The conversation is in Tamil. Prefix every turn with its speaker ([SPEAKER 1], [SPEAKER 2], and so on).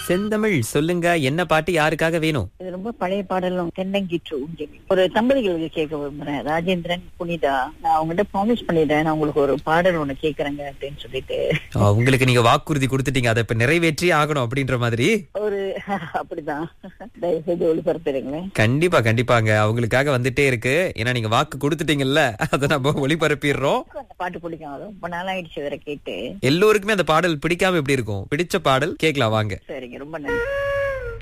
[SPEAKER 1] செந்தமிழ் சொல்லுங்க என்ன பாட்டு யாருக்காக வேணும்
[SPEAKER 2] இது ரொம்ப பழைய பாடலும் தென்னங்கீற்று ஊஞ்சலி ஒரு தம்பதிகளுக்கு கேட்க விரும்புறேன் ராஜேந்திரன் புனிதா நான் அவங்ககிட்ட ப்ராமிஸ் பண்ணிட்டேன் நான் உங்களுக்கு ஒரு பாடல் ஒண்ணு கேக்குறேங்க அப்படின்னு சொல்லிட்டு
[SPEAKER 1] ஆ, உங்களுக்கு நீங்க வாக்குறுதி கொடுத்துட்டீங்க அதை இப்ப நிறைவேற்றி ஆகணும் அப்படின்ற மாதிரி
[SPEAKER 2] ஒரு அப்படிதான் தயவு செய்து ஒளிபரப்பிடுங்களேன்
[SPEAKER 1] கண்டிப்பா கண்டிப்பாங்க அவங்களுக்காக வந்துட்டே இருக்கு ஏன்னா நீங்க வாக்கு கொடுத்துட்டீங்கல்ல அதை நம்ம ஒளிபரப்பிடுறோம்
[SPEAKER 2] அந்த பாட்டு பிடிக்கும் அது ரொம்ப நாளாயிடுச்சு வேற கேட்டு
[SPEAKER 1] எல்லோருக்குமே அந்த பாடல் பிடிக்காம எப்படி இருக்கும் பிடிச்ச பாடல் கேட்கலாம் வாங்க
[SPEAKER 2] சரிங்க ரொம்ப நன்றி